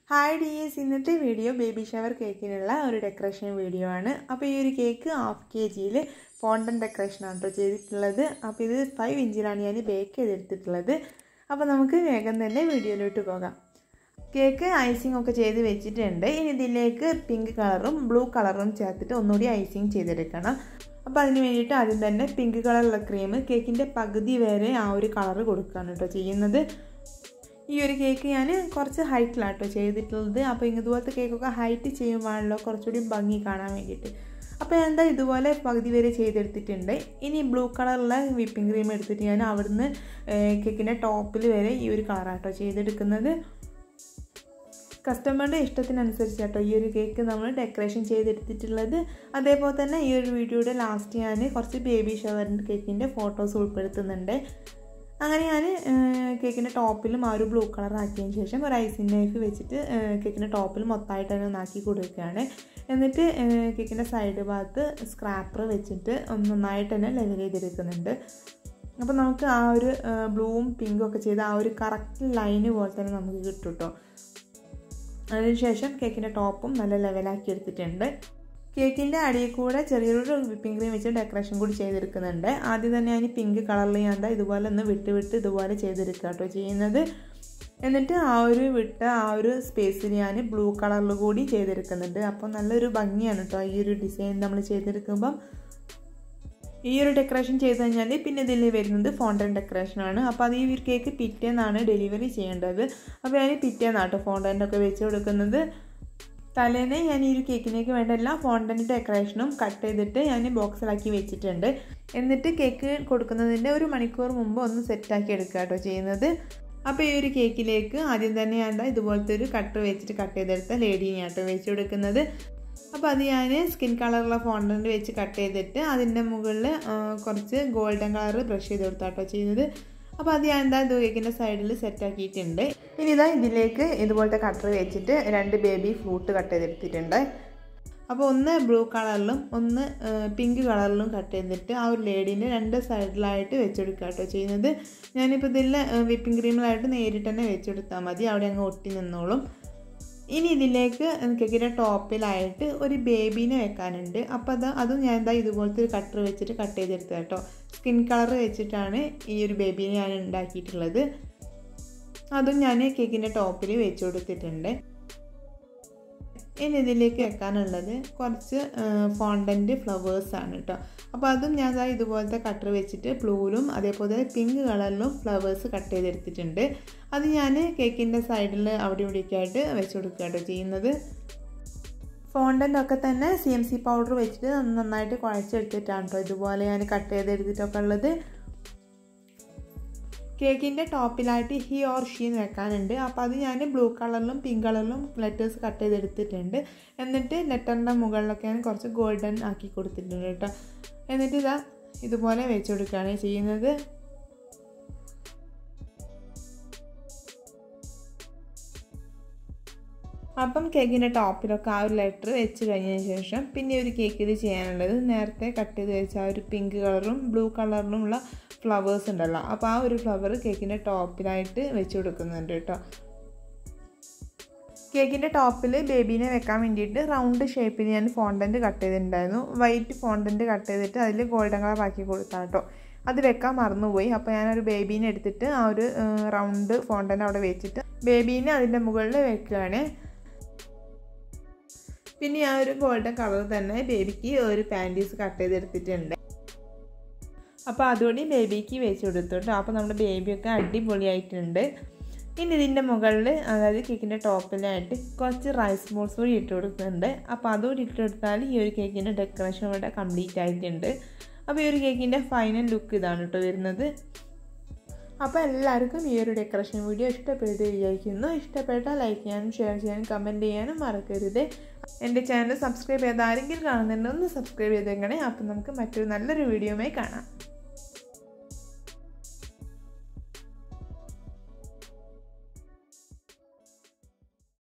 hi dears ഇന്നത്തെ video baby shower കേക്കിനുള്ള ഒരു ഡെക്കറേഷൻ വീഡിയോ ആണ് അപ്പോൾ ഈ ഒരു കേക്ക് ഹാഫ് കെ ജിയിൽ ഫോണ്ടൻ ഡെക്കറേഷനാണ് കേട്ടോ ചെയ്തിട്ടുള്ളത് അപ്പോൾ ഇത് ഫൈവ് ഇഞ്ചിലാണ് ഞാൻ ബേക്ക് ചെയ്തെടുത്തിട്ടുള്ളത് അപ്പോൾ നമുക്ക് വേഗം തന്നെ വീഡിയോയിലോട്ട് പോകാം കേക്ക് ഐസിങ് ഒക്കെ ചെയ്ത് വെച്ചിട്ടുണ്ട് ഇനി ഇതിലേക്ക് പിങ്ക് കളറും ബ്ലൂ കളറും ചേർത്തിട്ട് ഒന്നുകൂടി ഐസിങ് ചെയ്തെടുക്കണം അപ്പോൾ അതിന് വേണ്ടിയിട്ട് ആദ്യം തന്നെ പിങ്ക് കളറുള്ള ക്രീം കേക്കിൻ്റെ പകുതി വരെ ആ ഒരു കളർ കൊടുക്കുകയാണ് കേട്ടോ ചെയ്യുന്നത് ഈ ഒരു കേക്ക് ഞാൻ കുറച്ച് ഹൈറ്റിലാട്ടോ ചെയ്തിട്ടുള്ളത് അപ്പോൾ ഇതുപോലത്തെ കേക്കൊക്കെ ഹൈറ്റ് ചെയ്യുമ്പോഴാണല്ലോ കുറച്ചുകൂടി ഭംഗി കാണാൻ വേണ്ടിയിട്ട് അപ്പോൾ ഞാൻ എന്താ ഇതുപോലെ പകുതി വരെ ചെയ്തെടുത്തിട്ടുണ്ട് ഇനി ബ്ലൂ കളറുള്ള വിപ്പിംഗ് ക്രീം എടുത്തിട്ട് ഞാൻ അവിടുന്ന് കേക്കിൻ്റെ ടോപ്പിൽ വരെ ഈ ഒരു കളറാട്ടോ ചെയ്തെടുക്കുന്നത് കസ്റ്റമറുടെ ഇഷ്ടത്തിനനുസരിച്ച് കേട്ടോ ഈ ഒരു കേക്ക് നമ്മൾ ഡെക്കറേഷൻ ചെയ്തെടുത്തിട്ടുള്ളത് അതേപോലെ തന്നെ ഈ ഒരു വീഡിയോയുടെ ലാസ്റ്റ് ഞാൻ കുറച്ച് ബേബി ഷവറിൻ്റെ കേക്കിൻ്റെ ഫോട്ടോസ് ഉൾപ്പെടുത്തുന്നുണ്ട് അങ്ങനെ ഞാൻ കേക്കിൻ്റെ ടോപ്പിലും ആ ഒരു ബ്ലൂ കളർ ആക്കിയതിന് ശേഷം ഒരു ഐസിങ് നൈഫ് വെച്ചിട്ട് കേക്കിൻ്റെ ടോപ്പിൽ മൊത്തമായിട്ട് തന്നെ ഒന്നാക്കി കൊടുക്കുകയാണ് എന്നിട്ട് കേക്കിൻ്റെ സൈഡ് ഭാഗത്ത് സ്ക്രാപ്പർ വെച്ചിട്ട് നന്നായിട്ട് തന്നെ ലെവൽ ചെയ്തെടുക്കുന്നുണ്ട് അപ്പോൾ നമുക്ക് ആ ഒരു ബ്ലൂവും പിങ്കും ഒക്കെ ചെയ്ത് ആ ഒരു കറക്റ്റ് ലൈന് പോലെ തന്നെ നമുക്ക് കിട്ടും കേട്ടോ അതിനുശേഷം കേക്കിൻ്റെ ടോപ്പും നല്ല ലെവലാക്കി എടുത്തിട്ടുണ്ട് കേക്കിൻ്റെ അടിയിൽ കൂടെ ചെറിയൊരു വിപ്പിംഗ് ക്രീം വെച്ച് ഡെക്കറേഷൻ കൂടി ചെയ്തെടുക്കുന്നുണ്ട് ആദ്യം തന്നെ ഞാൻ പിങ്ക് കളറിൽ ഞാൻ ഇതുപോലെ ഒന്ന് വിട്ട് വിട്ട് ഇതുപോലെ ചെയ്തെടുക്കുക കേട്ടോ ചെയ്യുന്നത് എന്നിട്ട് ആ ഒരു വിട്ട ആ ഒരു സ്പേസിൽ ഞാൻ ബ്ലൂ കളറിൽ കൂടി ചെയ്തെടുക്കുന്നുണ്ട് അപ്പോൾ നല്ലൊരു ഭംഗിയാണ് കേട്ടോ ഈ ഒരു ഡിസൈൻ നമ്മൾ ചെയ്തെടുക്കുമ്പം ഈ ഒരു ഡെക്കറേഷൻ ചെയ്ത് കഴിഞ്ഞാൽ പിന്നെ ഇതിൽ വരുന്നത് ഫോണ്ടൻ ഡെക്കറേഷനാണ് അപ്പോൾ അത് ഈ ഒരു കേക്ക് പിറ്റേന്നാണ് ഡെലിവറി ചെയ്യേണ്ടത് അപ്പോൾ ഞാൻ പിറ്റേന്നാട്ടോ ഫോണ്ടൻ്റൊക്കെ വെച്ച് കൊടുക്കുന്നത് തലേന്ന് ഞാൻ ഈ ഒരു കേക്കിലേക്ക് വേണ്ട എല്ലാ ഫോണ്ടൻ്റ് ഡെക്കറേഷനും കട്ട് ചെയ്തിട്ട് ഞാൻ ബോക്സിലാക്കി വെച്ചിട്ടുണ്ട് എന്നിട്ട് കേക്ക് കൊടുക്കുന്നതിൻ്റെ ഒരു മണിക്കൂർ മുമ്പ് ഒന്ന് സെറ്റാക്കി എടുക്കുക കേട്ടോ ചെയ്യുന്നത് അപ്പോൾ ഈ ഒരു കേക്കിലേക്ക് ആദ്യം തന്നെ ഞാൻ ഇതുപോലത്തെ ഒരു കട്ടർ വെച്ചിട്ട് കട്ട് ചെയ്തെടുത്ത ലേഡീനെ ആട്ടോ വെച്ച് കൊടുക്കുന്നത് അപ്പോൾ അത് ഞാൻ സ്കിൻ കളറുള്ള ഫോണ്ടൻ്റ് വെച്ച് കട്ട് ചെയ്തിട്ട് അതിൻ്റെ മുകളിൽ കുറച്ച് ഗോൾഡൻ കളർ ബ്രഷ് ചെയ്ത് കൊടുത്താട്ടോ ചെയ്യുന്നത് അപ്പോൾ അത് ഞാൻ എന്താ ഇത് കേക്കിൻ്റെ സൈഡിൽ സെറ്റാക്കിയിട്ടുണ്ട് ഇനി ഇതാ ഇതിലേക്ക് ഇതുപോലത്തെ കട്ടർ വെച്ചിട്ട് രണ്ട് ബേബി ഫ്രൂട്ട് കട്ട് ചെയ്തെടുത്തിട്ടുണ്ട് അപ്പോൾ ഒന്ന് ബ്ലൂ കളറിലും ഒന്ന് പിങ്ക് കളറിലും കട്ട് ചെയ്തിട്ട് ആ ഒരു ലേഡീൻ്റെ രണ്ട് സൈഡിലായിട്ട് വെച്ചെടുക്കുക കേട്ടോ ചെയ്യുന്നത് ഞാനിപ്പോൾ ഇതിൽ വിപ്പിംഗ് ക്രീമിലായിട്ട് നേരിട്ട് തന്നെ വെച്ചെടുത്താൽ മതി അവിടെ അങ്ങ് ഒട്ടി നിന്നോളും ഇനി ഇതിലേക്ക് കേക്കിൻ്റെ ടോപ്പിലായിട്ട് ഒരു ബേബീനെ വെക്കാനുണ്ട് അപ്പോൾ അത് അതും ഞാൻ എന്താ ഇതുപോലത്തെ ഒരു കട്ടർ വെച്ചിട്ട് കട്ട് ചെയ്തെടുത്തത് കേട്ടോ സ്കിൻ കളർ വെച്ചിട്ടാണ് ഈ ഒരു ബേബീനെ ഞാൻ ഉണ്ടാക്കിയിട്ടുള്ളത് അതും ഞാൻ കേക്കിൻ്റെ ടോപ്പിൽ വെച്ച് കൊടുത്തിട്ടുണ്ട് ഇനി ഇതിലേക്ക് വെക്കാനുള്ളത് കുറച്ച് ഫോണ്ടൻറ്റ് ഫ്ലവേഴ്സാണ് കേട്ടോ അപ്പോൾ അതും ഞാൻ ഇതുപോലത്തെ കട്ടർ വെച്ചിട്ട് ബ്ലൂവിലും അതേപോലെ പിങ്ക് കളറിലും ഫ്ലവേഴ്സ് കട്ട് ചെയ്തെടുത്തിട്ടുണ്ട് അത് ഞാൻ കേക്കിൻ്റെ സൈഡിൽ അവിടെ ഇവിടെയൊക്കെ ആയിട്ട് വെച്ച് കൊടുക്കുക കേട്ടോ ചെയ്യുന്നത് ഫോണ്ടൻ്റ് ഒക്കെ തന്നെ സി എം സി പൗഡർ വെച്ചിട്ട് നന്നായിട്ട് കുഴച്ചെടുത്തിട്ടാണ് കേട്ടോ ഇതുപോലെ ഞാൻ കട്ട് ചെയ്തെടുത്തിട്ടൊക്കെ ഉള്ളത് കേക്കിൻ്റെ ടോപ്പിലായിട്ട് ഹി ഓർ ഷീ വെക്കാനുണ്ട് അപ്പോൾ അത് ഞാൻ ബ്ലൂ കളറിലും പിങ്ക് കളറിലും ലെറ്റേഴ്സ് കട്ട് ചെയ്തെടുത്തിട്ടുണ്ട് എന്നിട്ട് ലെറ്ററിൻ്റെ മുകളിലൊക്കെ ഞാൻ കുറച്ച് ഗോൾഡൻ ആക്കി കൊടുത്തിട്ടുണ്ട് കേട്ടോ എന്നിട്ട് ഇതാ ഇതുപോലെ വെച്ച് കൊടുക്കുകയാണ് ചെയ്യുന്നത് അപ്പം കേക്കിൻ്റെ ടോപ്പിലൊക്കെ ആ ഒരു ലെറ്റർ വെച്ച് കഴിഞ്ഞതിന് ശേഷം പിന്നെ ഒരു കേക്കിൽ ചെയ്യാനുള്ളത് നേരത്തെ കട്ട് ചെയ്ത് വെച്ച ആ ഒരു പിങ്ക് കളറും ബ്ലൂ കളറിലുമുള്ള ഫ്ലവേഴ്സ് ഉണ്ടല്ലോ അപ്പോൾ ആ ഒരു ഫ്ലവർ കേക്കിൻ്റെ ടോപ്പിലായിട്ട് വെച്ച് കൊടുക്കുന്നുണ്ട് കേട്ടോ കേക്കിൻ്റെ ടോപ്പിൽ ബേബീനെ വെക്കാൻ വേണ്ടിയിട്ട് റൗണ്ട് ഷേപ്പിൽ ഞാൻ ഫോണ്ടൻറ്റ് കട്ട് ചെയ്തിട്ടുണ്ടായിരുന്നു വൈറ്റ് ഫോണ്ടൻറ്റ് കട്ട് ചെയ്തിട്ട് അതിൽ ഗോൾഡൻ കളർ ആക്കി കൊടുത്താൽ കേട്ടോ അത് വെക്കാൻ മറന്നുപോയി അപ്പോൾ ഞാനൊരു ബേബീനെ എടുത്തിട്ട് ആ ഒരു റൗണ്ട് ഫോണ്ടൻ്റ് അവിടെ വെച്ചിട്ട് ബേബീനെ അതിൻ്റെ മുകളിൽ വെക്കുകയാണ് പിന്നെ ആ ഒരു ഗോൾഡൻ കളർ തന്നെ ബേബിക്ക് ഒരു പാൻറ്റീസ് കട്ട് ചെയ്തെടുത്തിട്ടുണ്ട് അപ്പോൾ അതുകൂടി ബേബിക്ക് വെച്ച് കൊടുത്തു അപ്പോൾ നമ്മുടെ ബേബിയൊക്കെ അടിപൊളിയായിട്ടുണ്ട് ഇനി ഇതിൻ്റെ മുകളിൽ അതായത് കേക്കിൻ്റെ ടോപ്പിലായിട്ട് കുറച്ച് റൈസ് ബോൾസ് കൂടി ഇട്ട് കൊടുക്കുന്നുണ്ട് അപ്പോൾ അതുകൂടി ഇട്ട് കൊടുത്താൽ ഈ ഒരു കേക്കിൻ്റെ ഡെക്കറേഷൻ ഇവിടെ കംപ്ലീറ്റ് ആയിട്ടുണ്ട് അപ്പോൾ ഈ ഒരു കേക്കിൻ്റെ ഫൈനൽ ലുക്ക് ഇതാണ് കേട്ടോ വരുന്നത് അപ്പോൾ എല്ലാവർക്കും ഈ ഒരു ഡെക്കറേഷൻ വീഡിയോ ഇഷ്ടപ്പെട്ട് വിചാരിക്കുന്നു ഇഷ്ടപ്പെട്ടാൽ ലൈക്ക് ചെയ്യാനും ഷെയർ ചെയ്യാനും കമൻറ്റ് ചെയ്യാനും മറക്കരുത് എൻ്റെ ചാനൽ സബ്സ്ക്രൈബ് ചെയ്ത് ആരെങ്കിലും കാണുന്നുണ്ടെങ്കിൽ ഒന്ന് സബ്സ്ക്രൈബ് ചെയ്തേക്കണേ അപ്പോൾ നമുക്ക് മറ്റൊരു നല്ലൊരു വീഡിയോയുമായി കാണാം